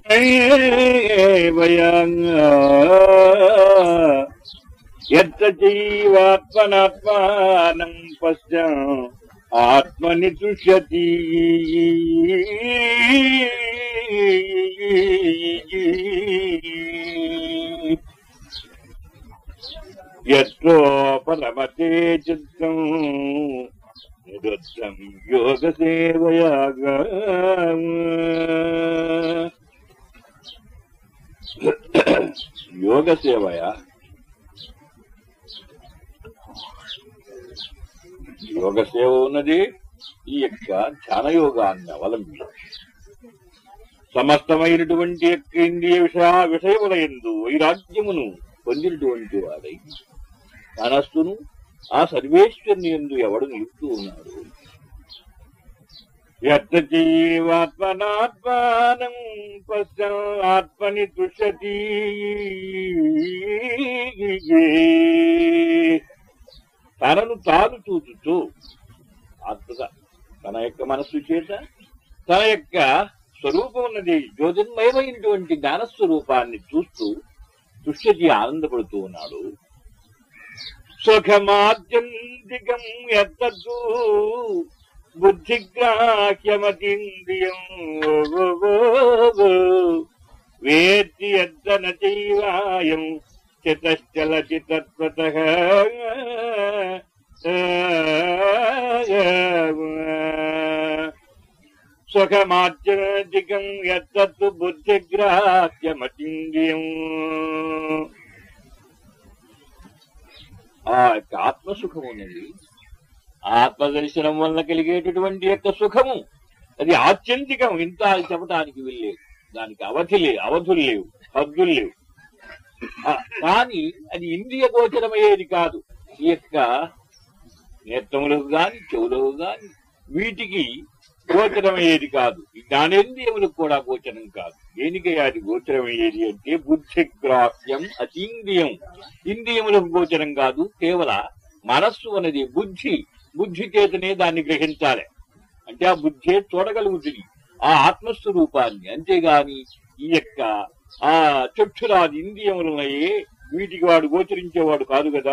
ఎత్తీవాత్మనాత్మానం పశ్చ ఆత్మని తుష్యతి ఎత్తో పరమతే చిత్తం నిరుద్ధం యోగ సేవయాగా యోగ సేవయ యోగ సేవ ఉన్నది ఈ యొక్క ధ్యాన యోగాన్ని అవలంబించి సమస్తమైనటువంటి యొక్క ఇంద్రియ విషయ విషయముల ఎందు వైరాగ్యమును పొందినటువంటి వాడై మనస్సును ఆ సర్వేశ్వరుని ఎందు ఎవడు నిలుపుతూ ఉన్నాడు యత్నజీవాత్మనాత్మానం పశ్చన్ ఆత్మని తుషతి తనను తాను చూచుతూ ఆత్మగా తన యొక్క మనస్సు చేత తన యొక్క స్వరూపం ఉన్నది జ్యోతిర్మయమైనటువంటి జ్ఞానస్వరూపాన్ని చూస్తూ తుష్యజీ ఆనందపడుతూ ఉన్నాడు సుఖమాద్యంతికం ఎత్తు బుద్ధిగ్రాహ్యమతీంద్రియం వేత్తి ఎద్దన చైవాయం చితశ్చలతి తత్వత సుఖమాద్యంతికం ఎత్తు బుద్ధిగ్రాహ్యమతీంద్రియం ఆ యొక్క ఆత్మసుఖం ఉన్నది ఆత్మ దర్శనం వల్ల కలిగేటటువంటి యొక్క సుఖము అది ఆత్యంతికం ఇంత చెప్పడానికి వెళ్ళలేదు దానికి అవధి లేవు అవధులు లేవు హద్దులు లేవు ఆ, కానీ అది ఇంద్రియ గోచరమయ్యేది కాదు ఈ యొక్క నేత్రములకు గాని చెవులకు గాని వీటికి గోచరమయ్యేది కాదు ఈ జ్ఞానేంద్రియములకు కూడా గోచరం కాదు దేనికి అది గోచరమయ్యేది అంటే బుద్ధిగ్రాహ్యం అతీంద్రియం ఇంద్రియములకు గోచరం కాదు కేవల మనస్సు అనేది బుద్ధి బుద్ధి చేతనే దాన్ని గ్రహించాలి అంటే ఆ బుద్ధే చూడగలుగుతుంది ఆ ఆత్మస్వరూపాన్ని అంతేగాని ఈ యొక్క ఆ చక్షురాది ఇంద్రియములున్నాయే వీటికి వాడు గోచరించేవాడు కాదు కదా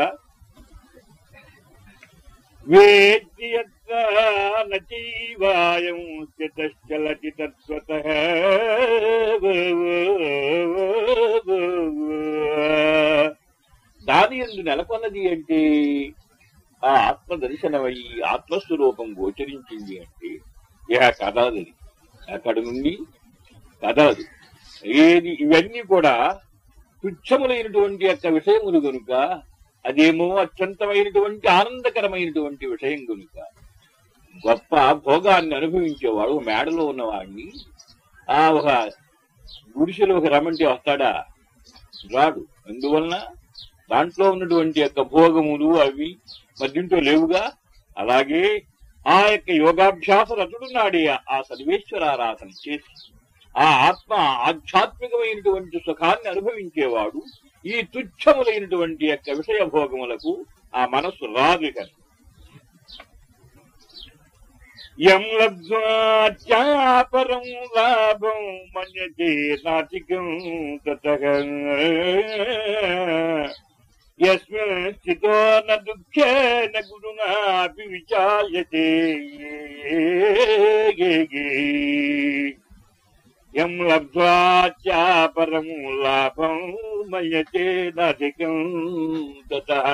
వేత్తి యత్ర నచైవాయం స్థితశ్చలతి తత్వతః దాని ఎందు నెలకొన్నది అంటే ఆ ఆత్మ దర్శనమయ్యి ఆత్మస్వరూపం గోచరించింది అంటే ఇహ కదలది అక్కడి నుండి కదలదు ఏది ఇవన్నీ కూడా తుచ్చములైనటువంటి యొక్క విషయములు గనుక అదేమో అత్యంతమైనటువంటి ఆనందకరమైనటువంటి విషయం గనుక గొప్ప భోగాన్ని అనుభవించేవాడు ఒక మేడలో ఉన్నవాడిని ఆ ఒక గుడిసెలో ఒక రమంటే వస్తాడా రాడు అందువలన దాంట్లో ఉన్నటువంటి యొక్క భోగములు అవి మరి దీంట్లో లేవుగా అలాగే ఆ యొక్క యోగాభ్యాస రతుడున్నాడే ఆ సర్వేశ్వరారాధన చేసి ఆ ఆత్మ ఆధ్యాత్మికమైనటువంటి సుఖాన్ని అనుభవించేవాడు ఈ తుచ్చములైనటువంటి యొక్క విషయ భోగములకు ఆ మనస్సు రాదు కనుక యం లబ్ధ్వాచాపరం లాభం మన్యతే నాటికం తతః యస్మిన్ స్థితో న దుఃఖేన గురుణాపి విచాల్యతే యం లబ్ధ్వాచాపరం లాభం మన్యతే నాటికం తతః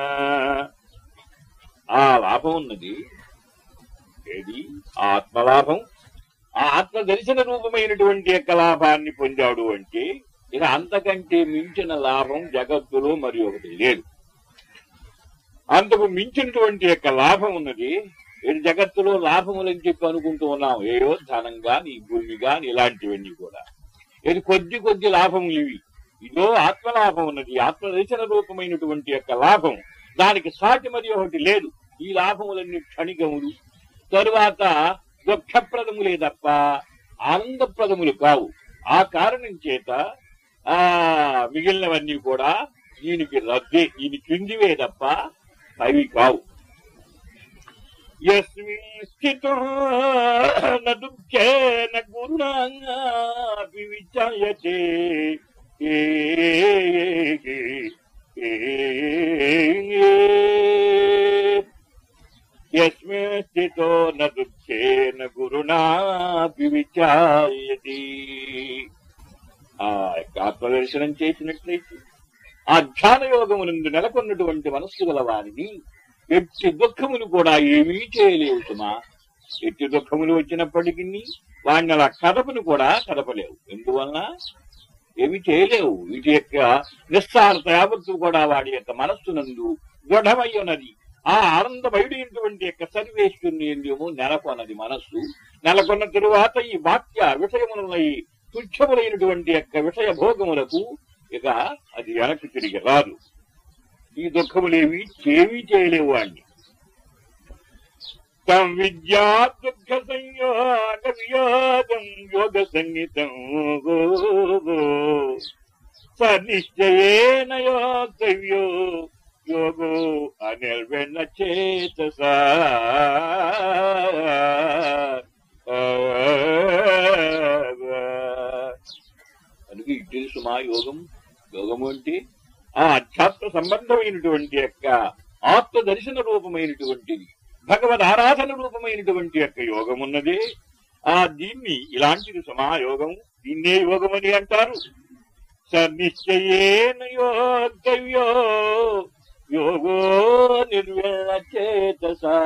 ఆ లాభం ఉన్నది ఏది ఆ ఆత్మలాభం ఆ ఆత్మ దర్శన రూపమైనటువంటి యొక్క లాభాన్ని పొందాడు అంటే ఇక అంతకంటే మించిన లాభం జగత్తులో మరి ఒకటి లేదు అంతకు మించినటువంటి యొక్క లాభం ఉన్నది ఇది జగత్తులో లాభములని చెప్పి అనుకుంటూ ఉన్నాం ఏయో ధనం గాని భూమి గాని ఇలాంటివన్నీ కూడా ఇది కొద్ది కొద్ది లాభములు ఇవి ఇదో ఆత్మలాభం ఉన్నది ఆత్మ దర్శన రూపమైనటువంటి యొక్క లాభం దానికి సాటి మరి ఒకటి లేదు ఈ లాభములన్నీ క్షణికములు తరువాత దుఃఖప్రదములే తప్ప ఆనందప్రదములు కావు ఆ కారణం చేత ఆ మిగిలినవన్నీ కూడా దీనికి రద్దే దీని క్రిందివే తప్ప అవి కావు యస్మిన్ స్థితో న దుఃఖేన గురుణాపి విచాయతే ఏ యస్మిన్ స్థితో న దుఃఖేన గురుణాపి విచాయతి ఆ యొక్క ఆత్మదర్శనం చేసినట్లయితే ఆ ధ్యాన యోగమునందు నెలకొన్నటువంటి మనస్సు గల వారిని ఎట్టి దుఃఖములు కూడా ఏమీ చేయలేవు సుమా ఎట్టి దుఃఖములు వచ్చినప్పటికీ వాడిని అలా కదపను కూడా కదపలేవు ఎందువలన ఏమి చేయలేవు వీటి యొక్క నిస్సారత యావత్తు కూడా వాడి యొక్క మనస్సునందు దృఢమై ఉన్నది ఆ ఆనందమయుడైనటువంటి యొక్క సర్వేశ్వరుని ఎందుము నెలకొన్నది మనస్సు నెలకొన్న తరువాత ఈ వాక్య విషయములై తుచ్చములైనటువంటి యొక్క విషయ భోగములకు ఇక అది వెనక్కి తిరిగి రాదు ఈ దుఃఖములేవి చేవి చేయలేవు వాణ్ణి తం విద్యా దుఃఖ సంయోగ వియోగం యోగ సంగీతం సనిశ్చయేన యోగవ్యో యోగో అనిర్వెన్న చేతస అందుకే ఇది తెలుసు మా యోగం యోగము అంటే ఆ అధ్యాత్మ సంబంధమైనటువంటి యొక్క ఆత్మ దర్శన రూపమైనటువంటిది భగవద్ ఆరాధన రూపమైనటువంటి యొక్క యోగం ఉన్నదే ఆ దీన్ని ఇలాంటిది సమాయోగం దీన్నే యోగం అని అంటారు సనిశ్చయేన యోగవ్యో యోగో నిర్వేణ చేత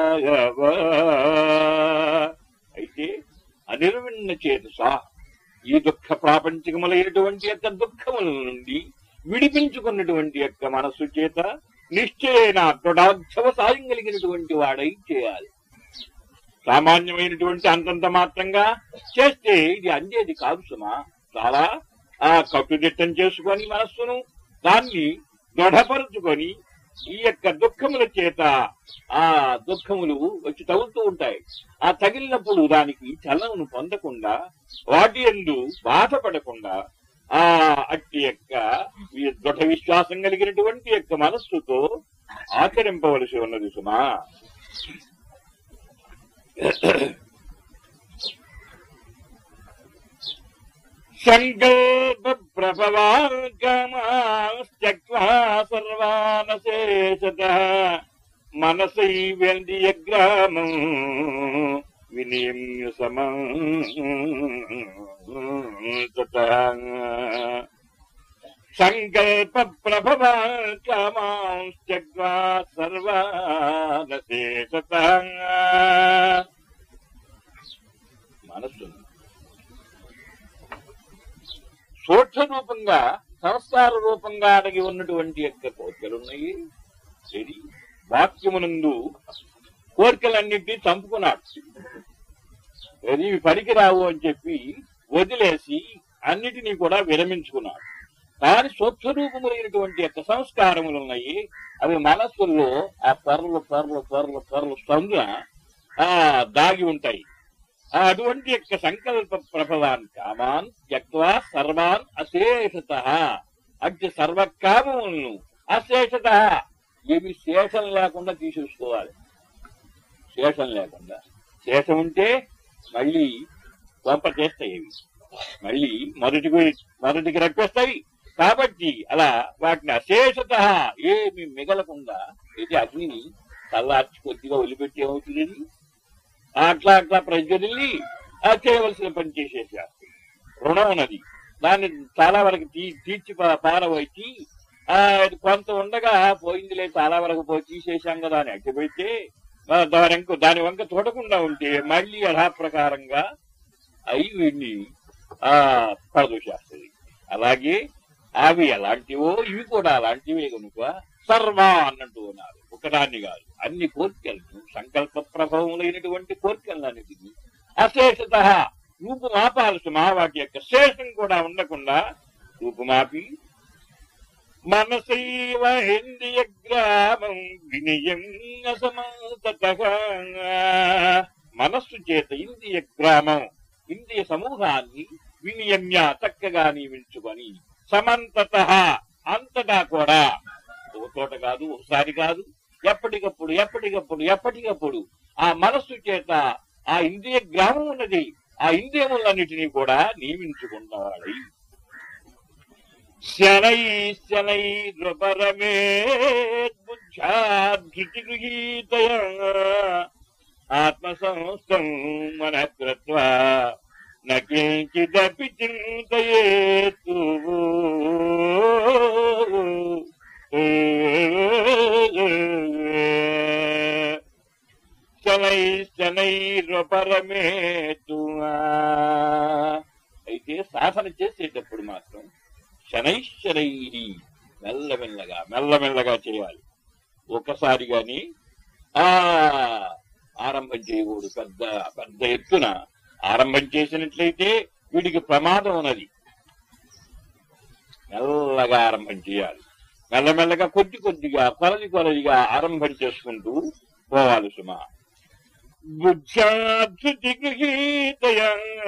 అయితే అనిర్విణ చేతస ఈ దుఃఖ ప్రాపంచికములైనటువంటి యొక్క దుఃఖముల నుండి విడిపించుకున్నటువంటి యొక్క మనస్సు చేత నిశ్చయన దృఢాధ్యవ సాయం కలిగినటువంటి వాడై చేయాలి సామాన్యమైనటువంటి అంతంత మాత్రంగా చేస్తే ఇది అందేది కాదు సుమా చాలా ఆ కట్టుదిట్టం చేసుకొని మనస్సును దాన్ని దృఢపరుచుకొని ఈ యొక్క దుఃఖముల చేత ఆ దుఃఖములు వచ్చి తగులుతూ ఉంటాయి ఆ తగిలినప్పుడు దానికి చలనను పొందకుండా వాటి ఎందు బాధపడకుండా ఆ అట్టి యొక్క ఈ దృఢ విశ్వాసం కలిగినటువంటి యొక్క మనస్సుతో ఆచరింపవలసి ఉన్నది సుమా సంకల్ప ప్రభవాగమాస్త్యక్వా సర్వానశేషత మనసైవ్యందియగ్రామం వినియమ్య సమం సంకల్ప ప్రభవాగమాస్త్యక్వా సర్వానశేషత మనస్సు సూక్ష్మ రూపంగా సంస్కార రూపంగా అడిగి ఉన్నటువంటి యొక్క కోరికలున్నాయి ఇది వాక్యమునందు కోరికలన్నింటినీ చంపుకున్నాడు అది ఇవి పనికి రావు అని చెప్పి వదిలేసి అన్నిటినీ కూడా విరమించుకున్నాడు కానీ సూక్ష్మ రూపములైనటువంటి యొక్క సంస్కారములు ఉన్నాయి అవి మనస్సుల్లో ఆ పొరలు పొరలు పొరలు పొరలు సందున ఆ దాగి ఉంటాయి ఆ అటువంటి యొక్క సంకల్ప ప్రభవాన్ కామాన్ త్యక్వా సర్వాన్ అశేషత అట్టి సర్వకామములను అశేషత ఏమి శేషం లేకుండా తీసేసుకోవాలి శేషం లేకుండా శేషం ఉంటే మళ్ళీ వంప చేస్తాయి ఇవి మళ్ళీ మొదటికి మొదటికి రప్పేస్తాయి కాబట్టి అలా వాటిని అశేషత ఏమి మిగలకుండా ఇది అగ్నిని చల్లార్చి కొద్దిగా వదిలిపెట్టి ఏమవుతుంది ఇది? అట్లా అట్లా ప్రజ్వలిల్లి ఆ చేయవలసిన పని చేసేసారు రుణం ఉన్నది దాన్ని చాలా వరకు తీ తీర్చి పా- పారవచ్చి ఆ అది కొంత ఉండగా పోయిందిలే చాలా వరకు పోయి తీసేశాం కదా అని అడ్డుపెడితే ఆ, దాని వంక దాని వంక చూడకుండా ఉంటే మళ్ళీ యథాప్రకారంగా అయి వీడిని ఆ పడదూసేస్తుంది అలాగే అవి ఎలాంటివో ఇవి కూడా అలాంటివే కనుక సర్వ అన్నట్టు ఉన్నారు ఒకదాన్ని కాదు అన్ని కోరికలను సంకల్ప ప్రభావములైనటువంటి కోరికలన్నిటిని అశేషత రూపుమాపాల్సిన వాటి యొక్క శేషం కూడా ఉండకుండా రూపుమాపి మనసైవ ఇంద్రియ గ్రామం వినయం అసమంతత మనస్సు చేత ఇంద్రియ గ్రామం ఇంద్రియ సమూహాన్ని వినియమ్య చక్కగా నియమించుకొని సమంతత అంతటా కూడా ఒక చోట కాదు ఒకసారి కాదు ఎప్పటికప్పుడు ఎప్పటికప్పుడు ఎప్పటికప్పుడు ఆ మనస్సు చేత ఆ ఇంద్రియ గ్రామం ఉన్నది ఆ ఇంద్రియములన్నిటినీ కూడా నియమించుకున్నవాడై శనై శనై నృపరమే బుద్ధ్యాధృతి గృహీతయ ఆత్మసంస్థం మన కృత్వా నకించిదపి చింతయేతు శనై శనైరపరమేతు అయితే సాధన చేసేటప్పుడు మాత్రం శనైశ్వరై మెల్లమెల్లగా మెల్లమెల్లగా చేయాలి ఒకసారి గాని ఆ ఆరంభం చేయకూడదు పెద్ద పెద్ద ఎత్తున ఆరంభం చేసినట్లయితే వీడికి ప్రమాదం ఉన్నది మెల్లగా ఆరంభం చేయాలి మెల్లమెల్లగా కొద్ది కొద్దిగా కొలది కొలదిగా ఆరంభం చేసుకుంటూ పోవాలి సుమా బుద్ధ్యాధృతి గృహీతయ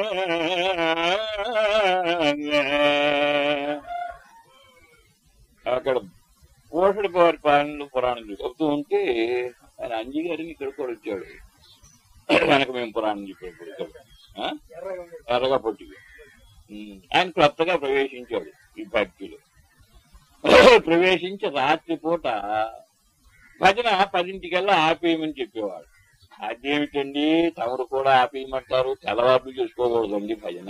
అక్కడ పోషణ పవారి పాలనలు పురాణం చెబుతూ ఉంటే ఆయన అంజి గారిని ఇక్కడ కూడా వచ్చాడు వెనక మేము పురాణం చెప్పేప్పుడు ఇక్కడ ఆ? ఎర్రగా పొట్టిగా ఉమ్, ఆయన కొత్తగా ప్రవేశించాడు ఈ భక్తిలో ప్రవేశించి రాత్రిపూట భజన పదింటికల్లా ఆపేయమని చెప్పేవాడు అదేమిటండి తమరు కూడా ఆపేయమంటారు తెల్లవార్లు చేసుకోకూడదండి భజన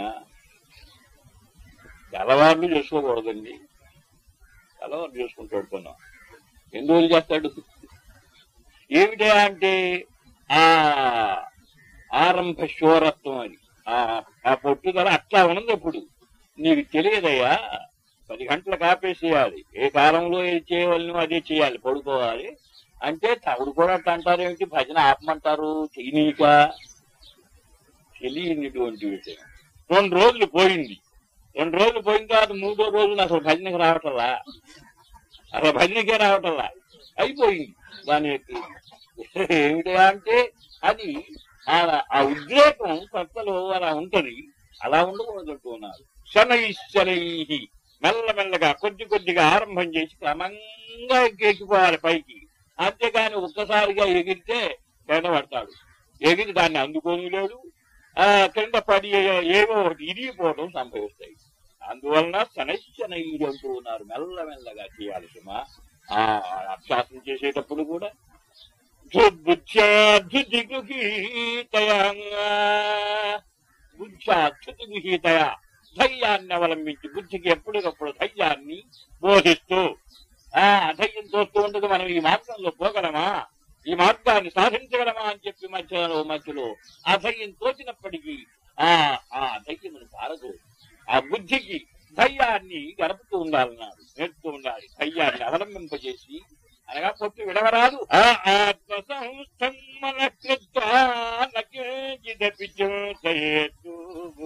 తెల్లవార్లు చేసుకోకూడదండి తెల్లవారు చేసుకుంటాడు కొన్నాం ఎన్ని రోజులు చేస్తాడు ఏమిటా అంటే ఆ ఆరంభ శూరత్వం అది ఆ ఆ పొట్టుదల అట్లా ఉన్నది ఇప్పుడు నీకు తెలియదయ్యా పది గంటలకు ఆపేసేయాలి ఏ కాలంలో ఏది చేయవలను అదే చేయాలి పడుకోవాలి అంటే తవుడు కూడా అట్లా అంటారేమిటి భజన ఆపమంటారు చేయనీక తెలియనిటువంటి విషయం రెండు రోజులు పోయింది రెండు రోజులు పోయిన తర్వాత మూడో రోజున అసలు భజనకి రావటంలా అసలు భజనకే రావటంలా అయిపోయింది దాని యొక్క ఏమిటి అంటే అది ఆ ఆ ఉద్రేకం కొత్తలో అలా ఉంటది అలా ఉండకూడదు ఉన్నారు శనై శనై మెల్లమెల్లగా కొద్ది కొద్దిగా ఆరంభం చేసి క్రమంగా ఎక్కిపోవాలి పైకి అంతేగాని ఒక్కసారిగా ఎగిరితే కింద పడతాడు ఎగిరి దాన్ని అందుకోని లేడు ఆ కింద పడి ఏవో ఒకటి ఇరిగిపోవడం సంభవిస్తాయి అందువలన శనైశ్చనైరు అంటూ ఉన్నారు మెల్లమెల్లగా చేయాలి సుమా ఆ అభ్యాసం చేసేటప్పుడు కూడా బుద్ధ్యాధుతి గృహీతయా బుద్ధ్యాధుతి గృహీతయా ధైర్యాన్ని అవలంబించి బుద్ధికి ఎప్పటికప్పుడు ధైర్యాన్ని బోధిస్తూ ఆ అధైర్యం తోస్తూ ఉండదు మనం ఈ మార్గంలో పోగలమా ఈ మార్గాన్ని సాధించగలమా అని చెప్పి మధ్యలో మధ్యలో అధైర్యం తోచినప్పటికీ ఆ ఆ అధైర్యమును పారదు ఆ బుద్ధికి ధైర్యాన్ని గడుపుతూ ఉండాలన్నారు నేర్పుతూ ఉండాలి ధైర్యాన్ని అవలంబింపజేసి అనగా పొట్టు విడవరాదు ఆ ఆత్మ సంస్థం మన కృత్వానకేజిదపి చింతయేతు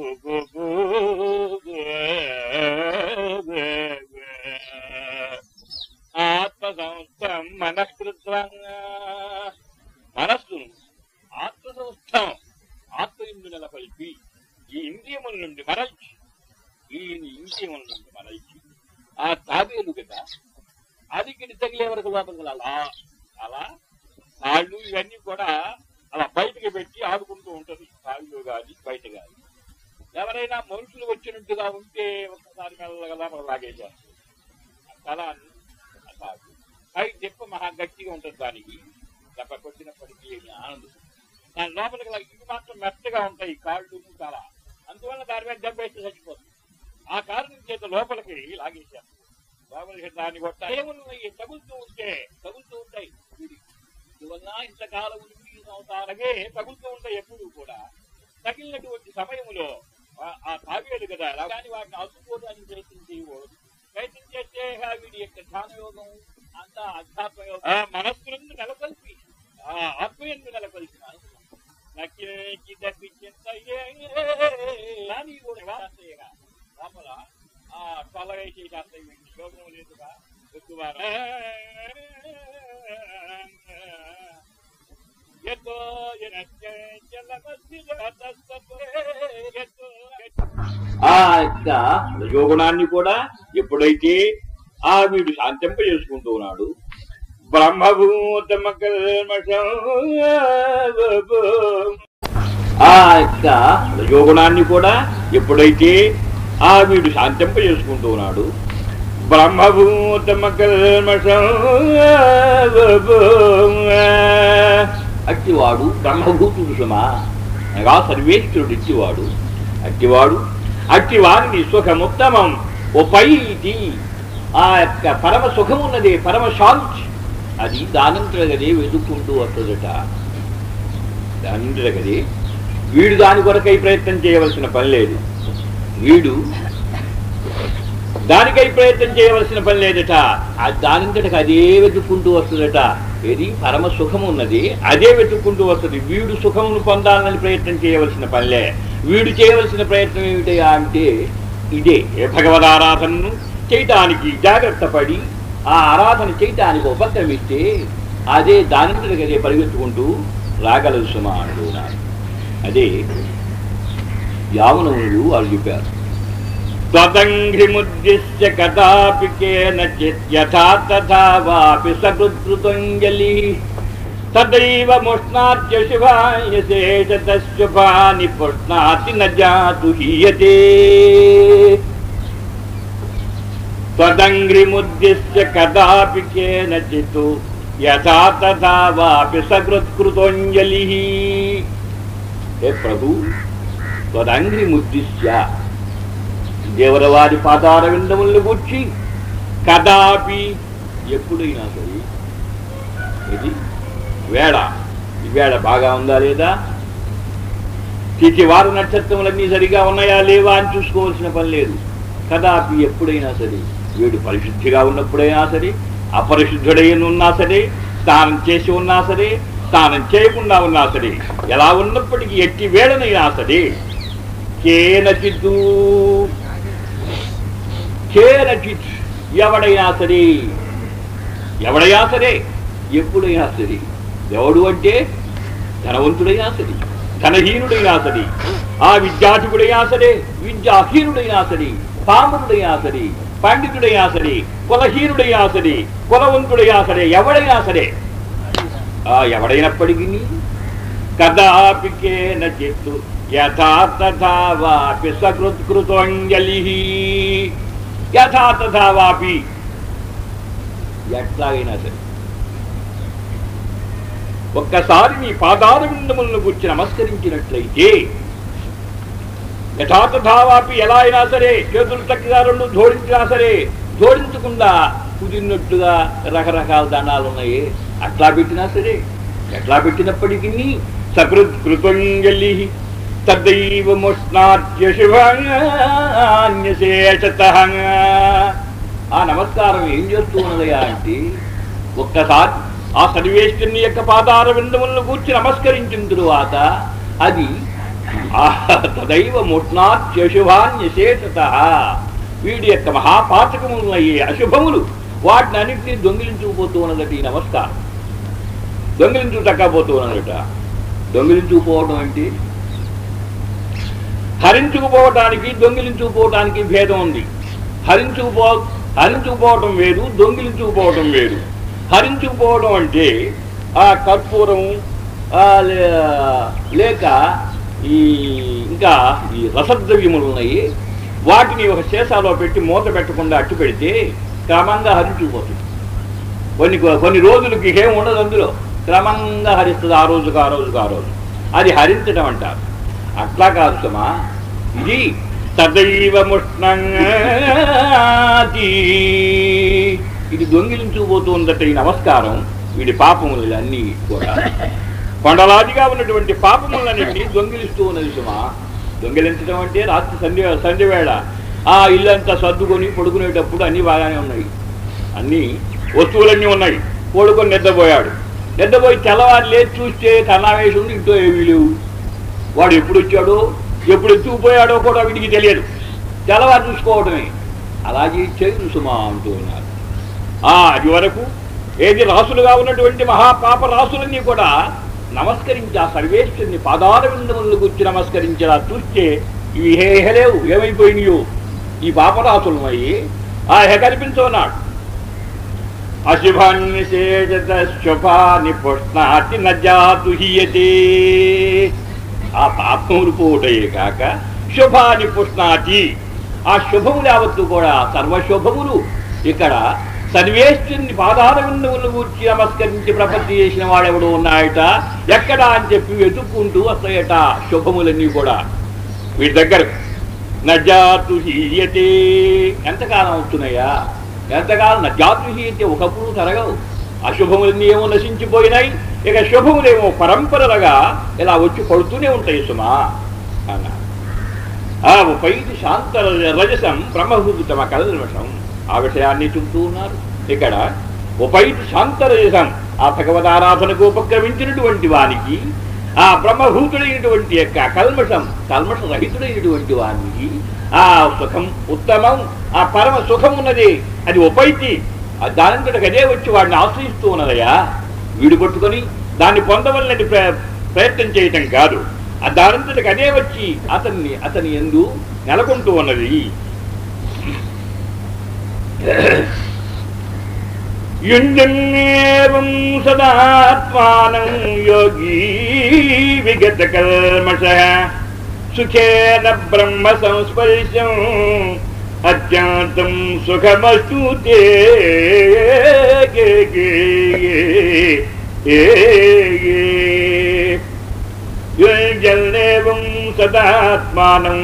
ఆత్మ సంస్థం మనఃకృత్వంగా మనస్సును ఆత్మ సంస్థం ఆత్మ ఇందు నెలకొల్పి ఈ ఇంద్రియముల నుండి మరల్చి ఈ ఇంద్రియముల నుండి మరల్చి ఆ తాబేలు కదా అది గిడి తగిలే వరకు లోపలికి వెళ్ళాలి. అలా అలా కాళ్ళు ఇవన్నీ కూడా అలా బయటకు పెట్టి ఆడుకుంటూ ఉంటది కాళ్ళు గాని బయట గాని ఎవరైనా మనుషులు వచ్చినట్టుగా ఉంటే ఒక్కసారి మెల్లగా లోపల లాగేసేస్తారు తల కాదు పై చెప్ప మహా గట్టిగా ఉంటుంది దానికి దెబ్బ కొట్టినప్పటికీ ఏమీ ఆనందం దాని లోపలికి లా- ఇవి మాత్రం మెత్తగా ఉంటాయి కాళ్ళు తల అందువల్ల దాని మీద దెబ్బ వేస్తే చచ్చిపోతుంది ఆ కారణం చేత లోపలికి లాగేశారు లోపలికి దాన్ని కొట్ట ఏమున్నాయి తగులుతూ ఉంటే తగులుతూ ఉంటాయి వీడి. అందువల్ల ఇంతకాలం ఉనికి సంవత్సరాలకే తగులుతూ ఉంటాయి ఎప్పుడు కూడా తగిలినటువంటి సమయంలో ఆ- ఆ తాగేడు కదా అలా కానీ వాటిని అల్లుకోవడానికి ప్రయత్నం చేయకూడదు ప్రయత్నం చేస్తే ఆ వీడి యొక్క ధ్యాన యోగం అంతా అధ్యాత్మ యోగం ఆ మనస్సునందు నెలకొల్పి ఆ ఆత్మయందు నెలకొల్పి నక్కి తప్పించింతయ్యే కానీ కూడా వాస్తయ్యగా లోపల ఆ తల వేసి చేస్తాయి వీడిని యోగం లేదుగా ఎక్కువ ఎతో ఆ యొక్క రజోగుణాన్ని కూడా ఎప్పుడైతే ఆ వీడు శాంతింప చేసుకుంటూ ఉన్నాడు బ్రహ్మభూతమ కల్మషం ఆ యొక్క రజోగుణాన్ని కూడా ఎప్పుడైతే ఆ వీడు శాంతింప చేసుకుంటూ ఉన్నాడు బ్రహ్మభూతమ కల్మషం అట్టివాడు బ్రహ్మభూతుడు సుమా అనగా సర్వేశ్వరుడు ఇట్టివాడు అట్టివాడు అట్టివారిని సుఖముత్తమం ఉపైతి ఆ యొక్క పరమ సుఖమున్నది పరమ శాంతి అది దానంతరగదే వెతుక్కుంటూ వస్తుందట దానంతరగదే వీడు దాని కొరకై ప్రయత్నం చేయవలసిన పని లేదు వీడు దానికై ప్రయత్నం చేయవలసిన పని లేదట ఆ దానింతటికి అదే వెతుక్కుంటూ వస్తుందట ఏది పరమ సుఖం ఉన్నది అదే వెతుక్కుంటూ వస్తుంది వీడు సుఖమును పొందాలని ప్రయత్నం చేయవలసిన పనిలే వీడు చేయవలసిన ప్రయత్నం ఏమిటయా అంటే ఇదే ఏ భగవదారాధనను చేయటానికి జాగ్రత్త పడి ఆ ఆరాధన చేయటానికి ఉపక్రమిస్తే అదే దానింతటికి అదే పరిగెత్తుకుంటూ రాగలదు సుమా అంటున్నాను అదే యావనములు వాళ్ళు చెప్పారు त्वदङ्घ्रिमुद्दिश्य कदापि केनचित् यथा तथा वापि सकृत्कृतञ्जलि तदैव मुष्णात्य शिवाय शेषतशुभानि पुष्णाति न जातु हीयते त्वदङ्घ्रिमुद्दिश्य कदापि केनचित् यथा तथा वापि सकृत्कृतोञ्जलिः हे प्रभु त्वदङ्घ्रिमुद्दिश्य దేవరవారి పాదార విందములను గుర్చి కదాపి ఎప్పుడైనా సరే ఇది వేళ ఈ వేళ బాగా ఉందా లేదా తిథి వారు నక్షత్రములన్నీ సరిగా ఉన్నాయా లేవా అని చూసుకోవాల్సిన పని లేదు కదాపి ఎప్పుడైనా సరే వీడు పరిశుద్ధిగా ఉన్నప్పుడైనా సరే అపరిశుద్ధుడై ఉన్నా సరే స్నానం చేసి ఉన్నా సరే స్నానం చేయకుండా ఉన్నా సరే ఎలా ఉన్నప్పటికీ ఎట్టి వేళనైనా సరే కేనచిత్తూ కేనచిత్ ఎవడైనా సరే ఎవడైనా సరే ఎప్పుడైనా సరే ఎవడు అంటే ధనవంతుడైనా సరే ధనహీనుడైనా సరే ఆ విద్యార్థికుడైనా సరే విద్యాహీనుడైనా సరే పాముడైనా సరే పండితుడైనా సరే కులహీనుడైనా సరే కులవంతుడైనా సరే ఎవడైనా సరే ఆ ఎవడైనప్పటికీ కదాపి కేనచిత్తు యథా తథా వాపి సకృత్కృతోంజలి యథా తథా వాపి ఎట్లాగైనా సరే ఒక్కసారి నీ పాదాల విందములను గుర్చి నమస్కరించినట్లయితే యథా తథా వాపి ఎలా అయినా సరే చేతులు చక్కగా రెండు జోడించినా సరే జోడించకుండా కుదిరినట్టుగా రకరకాల దండాలు ఉన్నాయి అట్లా పెట్టినా సరే ఎట్లా పెట్టినప్పటికీ సకృత్కృతంజలి తదైవ ముష్ణాట్య శివాన్యశేషత ఆ నమస్కారం ఏం చేస్తూ ఉన్నదయా అంటే ఒక్కసారి ఆ సర్వేశ్వరుని యొక్క పాదార విందములను కూర్చి నమస్కరించిన తరువాత అది ఆ తదైవ ముష్ణాట్య శుభాన్యశేషత వీడి యొక్క మహాపాతకములయ్యే అశుభములు వాటిని అన్నింటినీ దొంగిలించుకుపోతూ ఉన్నదట ఈ నమస్కారం దొంగిలించు తక్కపోతూ ఉన్నదట దొంగిలించుకుపోవడం అంటే హరించుకుపోవటానికి దొంగిలించుకుపోవటానికి భేదం ఉంది హరించుకుపో హరించుకుపోవటం వేరు దొంగిలించుకుపోవటం వేరు హరించుకుపోవడం అంటే ఆ కర్పూరం ఆ లే- లేక ఈ ఇంకా ఈ రసద్రవ్యములు ఉన్నాయి వాటిని ఒక శేషాలో పెట్టి మూత పెట్టకుండా అట్టు పెడితే క్రమంగా హరించుకుపోతుంది కొన్ని కొన్ని రోజులకి ఏం ఉండదు అందులో క్రమంగా హరిస్తుంది ఆ రోజుకు ఆ రోజుకు ఆ రోజు అది హరించడం అంటారు అట్లా కాదు సుమా ఇది తదైవ ముష్ణంగాతి ఇది దొంగిలించుకుపోతుందట ఈ నమస్కారం వీడి పాపములు అన్నీ కూడా కొండలాదిగా ఉన్నటువంటి పాపములన్నింటినీ దొంగిలిస్తూ ఉన్నది సుమా దొంగిలించడం అంటే రాత్రి సంధ్య సంధ్య వేళ ఆ ఇల్లంతా సర్దుకొని పడుకునేటప్పుడు అన్నీ బాగానే ఉన్నాయి అన్నీ వస్తువులన్నీ ఉన్నాయి పడుకొని నిద్రపోయాడు నిద్రపోయి తెల్లవారు లేచి చూస్తే కన్నావేసి ఉంది ఇంట్లో ఏమీ లేవు వాడు ఎప్పుడు వచ్చాడో ఎప్పుడు ఎత్తుకుపోయాడో కూడా వీడికి తెలియదు తెల్లవారు చూసుకోవడమే అలాగే చేయదు సుమా అంటూ ఉన్నారు ఆ అది వరకు ఏది రాసులుగా ఉన్నటువంటి మహాపాప రాసులన్నీ కూడా నమస్కరించి ఆ సర్వేశ్వరుని పాదాల విందములను గుర్చి నమస్కరించేలా చూస్తే ఇవి హే హెలేవు ఏమైపోయినాయో ఈ పాపరాసులు అయ్యి ఆ హె కనిపించన్నాడు అశుభాన్నిషేచత శుభాని పుష్ణాతి నజాతు హీయతే ఆ పాపములు పోటయే కాక శుభాని పుష్ణాతి ఆ శుభములు యావత్తు కూడా సర్వశుభములు ఇక్కడ సర్వేశ్వరుని పాదాల విందువులను కూర్చి నమస్కరించి ప్రపత్తి చేసిన వాడెవడు ఉన్నాయట ఎక్కడ అని చెప్పి వెతుక్కుంటూ వస్తాయట శుభములన్నీ కూడా వీటి దగ్గర నజాతు హీయతే ఎంతకాలం అవుతున్నాయా ఎంతకాలం నజాతు హీయతే ఒకప్పుడు తరగవు అశుభములన్నీ ఏమో నశించిపోయినాయి ఇక శుభములేమో పరంపరలుగా ఇలా వచ్చి పడుతూనే ఉంటాయి సుమా అన్నా ఆ ఉపైతి శాంత రజసం బ్రహ్మభూతమ కల్మషం ఆ విషయాన్ని చెబుతూ ఉన్నారు ఇక్కడ ఉపైతి శాంత రజసం ఆ భగవదారాధనకు ఉపక్రమించినటువంటి వానికి ఆ బ్రహ్మభూతుడైనటువంటి యొక్క కల్మషం కల్మష రహితుడైనటువంటి వానికి ఆ సుఖం ఉత్తమం ఆ పరమ సుఖం ఉన్నది అది ఉపైతి ఆ దానంతటికి అదే వచ్చి వాడిని ఆశ్రయిస్తూ ఉన్నదయ్యా వీడు కొట్టుకొని దాన్ని పొందవలనని ప్ర- ప్రయత్నం చేయటం కాదు ఆ దానంతటికి అదే వచ్చి అతన్ని అతని ఎందు నెలకొంటూ ఉన్నది యుంజన్యేవం సదాత్మానం యోగీ విగత కల్మష సుఖేన బ్రహ్మ సంస్పర్శం అత్యంతం సుఖమస్తు తే గే గే గే గే యుంజన్యేవం సదాత్మానం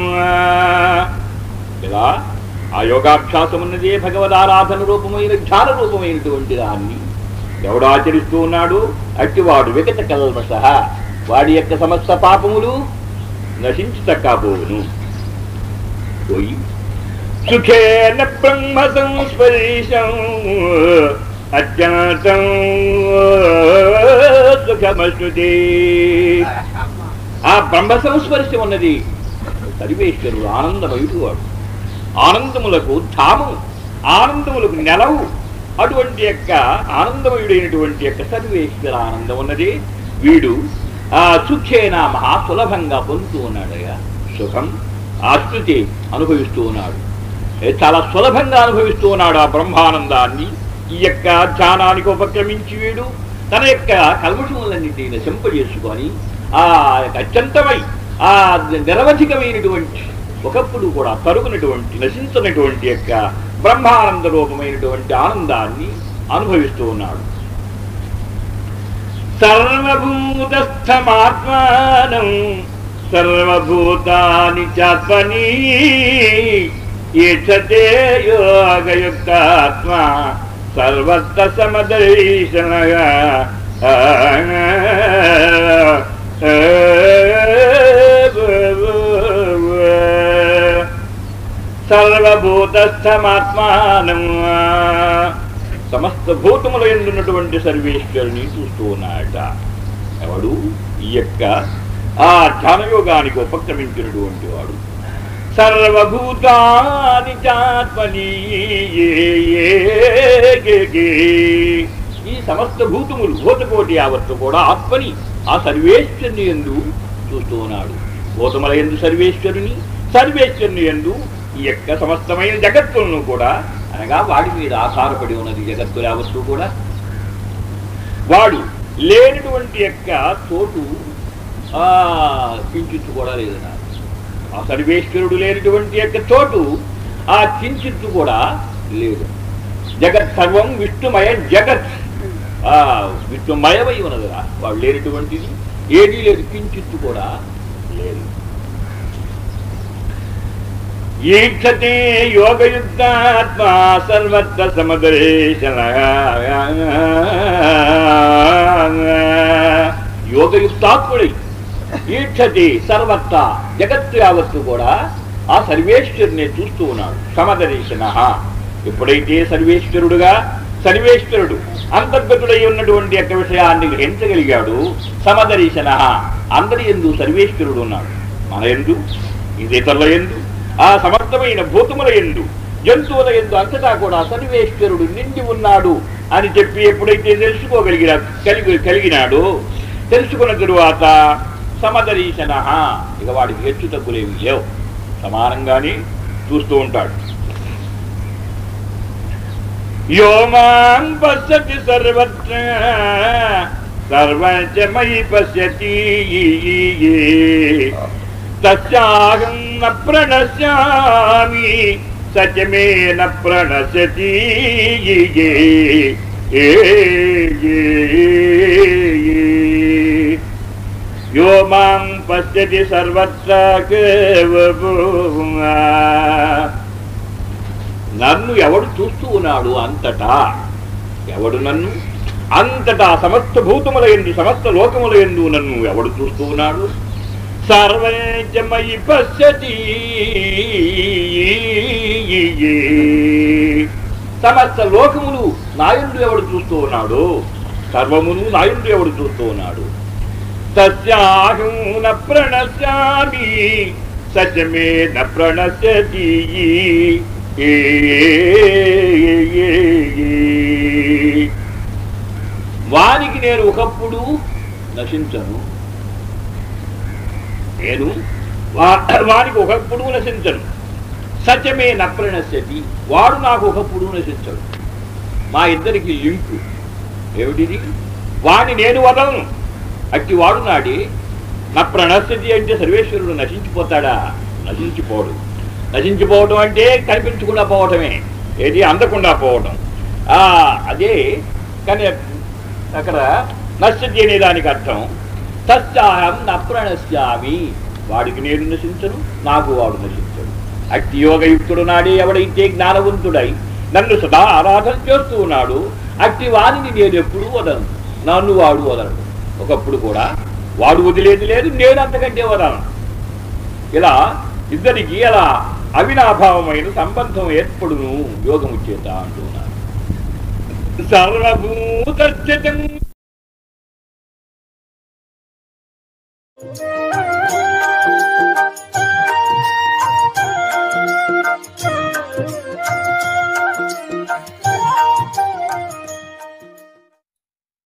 ఇలా ఆ యోగాభ్యాసం ఉన్నదే భగవదారాధన రూపమైన ధ్యాన రూపమైనటువంటి దాన్ని ఎవడు ఆచరిస్తూ ఉన్నాడు అట్టివాడు వికట కల్మష వాడి యొక్క సమస్త పాపములు నశించి తక్కపోవును పోయి సుఖేన బ్రహ్మ సంస్పర్శం అత్యంతం సుఖమస్తుతే ఆ బ్రహ్మ సంస్పర్శం ఉన్నది సర్వేశ్వరుడు ఆనందమయుడు వాడు ఆనందములకు ధామం ఆనందములకు నెలవు అటువంటి యొక్క ఆనందమయుడైనటువంటి యొక్క సర్వేశ్వర ఆనందం ఉన్నది వీడు ఆ సుఖేన మహా సులభంగా పొందుతూ ఉన్నాడయ్యా సుఖం ఆశ్రుతి అనుభవిస్తూ ఉన్నాడు ఏ చాలా సులభంగా అనుభవిస్తూ ఉన్నాడు ఆ బ్రహ్మానందాన్ని ఈ యొక్క ధ్యానానికి ఉపక్రమించి వీడు తన యొక్క కల్మషములన్నింటినీ నశింపజేసుకొని ఆ యొక్క అత్యంతమై ఆ నిరవధికమైనటువంటి ఒకప్పుడు కూడా తరుగునటువంటి నశించినటువంటి యొక్క బ్రహ్మానంద రూపమైనటువంటి ఆనందాన్ని అనుభవిస్తూ ఉన్నాడు సర్వభూతస్థమాత్మానం సర్వభూతాని చాత్మని ఈక్షతే యోగయుక్తాత్మా సర్వత్ర సమదర్శనగా సర్వభూతస్థమాత్మానం సమస్త భూతముల ఎందున్నటువంటి సర్వేశ్వరుని చూస్తూ ఉన్నాడట ఎవడు ఈ యొక్క ఆ ధ్యానయోగానికి ఉపక్రమించినటువంటి వాడు సర్వభూతాని చాత్మని ఈ సమస్త భూతములు భూతకోటి యావత్తు కూడా ఆత్మని ఆ సర్వేశ్వరుని ఎందు చూస్తూ ఉన్నాడు భూతముల ఎందు సర్వేశ్వరుని సర్వేశ్వరుని ఎందు ఈ యొక్క సమస్తమైన జగత్తులను కూడా అనగా వాడి మీద ఆధారపడి ఉన్నది జగత్తు యావత్తు కూడా వాడు లేనటువంటి యొక్క చోటు ఆ కించిత్తు కూడా లేదు నాకు ఆ సర్వేశ్వరుడు లేనటువంటి యొక్క చోటు ఆ కించిత్తు కూడా లేదు జగత్ సర్వం విష్ణుమయ జగత్ ఆ విష్ణుమయమై ఉన్నదిరా వాడు లేనటువంటిది ఏదీ లేదు కించిత్తు కూడా లేదు ఈక్షతే యోగయుక్తాత్మా సర్వత్ర సమదరేశన యోగయుక్తాత్ముడై ఈక్షతి సర్వత్ర జగత్తు యావత్తు కూడా ఆ సర్వేశ్వరుని చూస్తూ ఉన్నాడు సమదర్శన ఎప్పుడైతే సర్వేశ్వరుడుగా సర్వేశ్వరుడు అంతర్గతుడై ఉన్నటువంటి యొక్క విషయాన్ని గ్రహించగలిగాడు సమదర్శన అందరి ఎందు సర్వేశ్వరుడు ఉన్నాడు మన ఎందు ఇతరుల ఎందు ఆ సమర్థమైన భూతముల ఎందు జంతువుల ఎందు అంతటా కూడా సర్వేశ్వరుడు నిండి ఉన్నాడు అని చెప్పి ఎప్పుడైతే తెలుసుకోగలిగిన కలిగి కలిగినాడో తెలుసుకున్న తరువాత సమదరీశన ఇక వాడికి హెచ్చు తగ్గులేవి లేవు సమానంగానే చూస్తూ ఉంటాడు యో మాం పశ్యతి సర్వత్ర సర్వచ మయి పశ్యతి తస్యాహం న ప్రణశ్యామి సత్యమే న ప్రణశ్యతి ఏ యో మాం పశ్యతి సర్వత్ర కేవభూమా. నన్ను ఎవడు చూస్తూ ఉన్నాడు అంతటా ఎవడు నన్ను అంతటా సమస్త భూతముల ఎందు సమస్త లోకముల ఎందు నన్ను ఎవడు చూస్తూ ఉన్నాడు సర్వమయి పశ్యతి సమస్త లోకములు నాయుడు ఎవడు చూస్తూ ఉన్నాడు సర్వమును నాయుడు ఎవడు చూస్తూ ఉన్నాడు తస్యాహం న ప్రణశ్యామి సత్యమే న ప్రణశ్యతి ఏ వానికి నేను ఒకప్పుడు నశించను నేను వా- వానికి ఒకప్పుడు నశించను సత్యమే నప్రణశ్యతి వాడు నాకు ఒకప్పుడు నశించడు మా ఇద్దరికి లింకు ఏమిటిది వాణ్ణి నేను వదలను అట్టి వాడు నాడి నా ప్రణస్థితి అంటే సర్వేశ్వరుడు నశించిపోతాడా నశించిపోడు నశించిపోవటం అంటే కనిపించకుండా పోవటమే ఏది అందకుండా పోవటం ఆ అదే కానీ అక్కడ నశ్యతి అనే దానికి అర్థం తస్యాహం నప్రణశ్యామి వాడికి నేను నశించను నాకు వాడు నశించడు అట్టి యోగయుక్తుడు నాడే ఎవడైతే జ్ఞానవంతుడై నన్ను సదా ఆరాధన చేస్తూ ఉన్నాడు అట్టి వారిని నేను ఎప్పుడూ వదలను నన్ను వాడు వదలడు ఒకప్పుడు కూడా వాడు వదిలేది లేదు నేను అంతకంటే వదలను ఇలా ఇద్దరికి అలా అవినాభావమైన సంబంధం ఏర్పడును యోగము చేత అంటున్నారు సర్వభూత